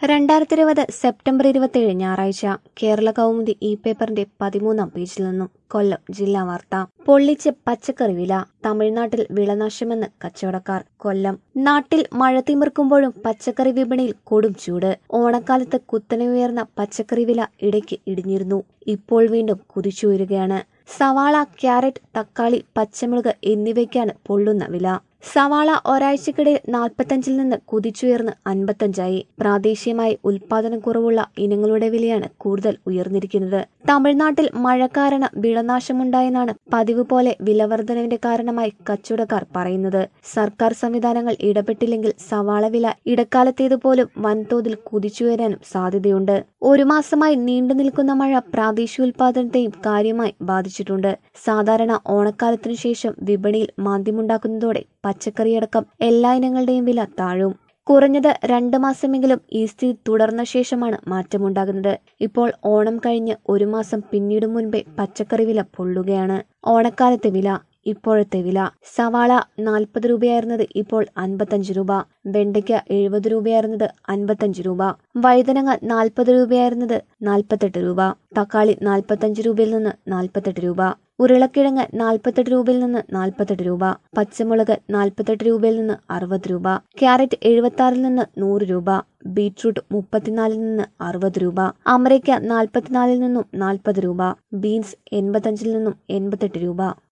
രണ്ടായിരത്തി ഇരുപത് സെപ്റ്റംബർ ഇരുപത്തിയേഴ് ഞായറാഴ്ച കേരള കൗമുദി ഇ പേപ്പറിന്റെ പതിമൂന്നാം പേജിൽ നിന്നും കൊല്ലം ജില്ലാ വാർത്ത പൊള്ളിച്ച് പച്ചക്കറി വില തമിഴ്നാട്ടിൽ വിളനാശമെന്ന് കച്ചവടക്കാർ കൊല്ലം നാട്ടിൽ മഴ തിമിർക്കുമ്പോഴും പച്ചക്കറി വിപണിയിൽ കൊടും ചൂട് ഓണക്കാലത്ത് കുത്തനെ ഉയർന്ന പച്ചക്കറി വില ഇടയ്ക്ക് ഇടിഞ്ഞിരുന്നു ഇപ്പോൾ വീണ്ടും കുതിച്ചുയരുകയാണ് സവാള ക്യാരറ്റ് തക്കാളി പച്ചമുളക് എന്നിവയ്ക്കാണ് പൊള്ളുന്ന വില സവാള ഒരാഴ്ചക്കിടയിൽ നാൽപ്പത്തഞ്ചിൽ നിന്ന് കുതിച്ചുയർന്ന് അൻപത്തഞ്ചായി പ്രാദേശികമായി ഉൽപാദനം കുറവുള്ള ഇനങ്ങളുടെ വിലയാണ് കൂടുതൽ ഉയർന്നിരിക്കുന്നത് തമിഴ്നാട്ടിൽ മഴ കാരണം വിളനാശമുണ്ടായെന്നാണ് പതിവ് പോലെ വിലവർധനവിന്റെ കാരണമായി കച്ചവടക്കാർ പറയുന്നത് സർക്കാർ സംവിധാനങ്ങൾ ഇടപെട്ടില്ലെങ്കിൽ സവാള വില ഇടക്കാലത്തേതുപോലും വൻതോതിൽ കുതിച്ചുയരാനും സാധ്യതയുണ്ട് ഒരു മാസമായി നീണ്ടു നിൽക്കുന്ന മഴ പ്രാദേശികോൽപാദനത്തെയും കാര്യമായി ബാധിച്ചിട്ടുണ്ട് സാധാരണ ഓണക്കാലത്തിനു ശേഷം വിപണിയിൽ മാന്ദ്യമുണ്ടാക്കുന്നതോടെ പച്ചക്കറിയടക്കം എല്ലാ ഇനങ്ങളുടെയും വില താഴും കുറഞ്ഞത് രണ്ട് മാസമെങ്കിലും ഈ സ്ഥിതി തുടർന്ന ശേഷമാണ് മാറ്റമുണ്ടാകുന്നത് ഇപ്പോൾ ഓണം കഴിഞ്ഞ് ഒരു മാസം പിന്നീട് മുൻപേ പച്ചക്കറി വില പൊള്ളുകയാണ് ഓണക്കാലത്തെ വില ഇപ്പോഴത്തെ വില സവാള നാൽപ്പത് രൂപയായിരുന്നത് ഇപ്പോൾ അൻപത്തഞ്ച് രൂപ വെണ്ടയ്ക്ക എഴുപത് രൂപയായിരുന്നത് അൻപത്തഞ്ച് രൂപ വഴുതനങ്ങ നാൽപ്പത് രൂപയായിരുന്നത് നാൽപ്പത്തെട്ട് രൂപ തക്കാളി നാൽപ്പത്തഞ്ച് രൂപയിൽ നിന്ന് നാൽപ്പത്തെട്ട് രൂപ ഉരുളക്കിഴങ്ങ് നാൽപ്പത്തെട്ട് രൂപയിൽ നിന്ന് നാൽപ്പത്തെട്ട് രൂപ പച്ചമുളക് നാൽപ്പത്തെട്ട് രൂപയിൽ നിന്ന് അറുപത് രൂപ ക്യാരറ്റ് എഴുപത്തി ആറിൽ നിന്ന് നൂറ് രൂപ ബീട്രൂട്ട് മുപ്പത്തിനാലിൽ നിന്ന് അറുപത് രൂപ അമരയ്ക്ക നാൽപ്പത്തിനാലിൽ നിന്നും നാൽപ്പത് രൂപ ബീൻസ് എൺപത്തഞ്ചിൽ നിന്നും എൺപത്തെട്ട് രൂപ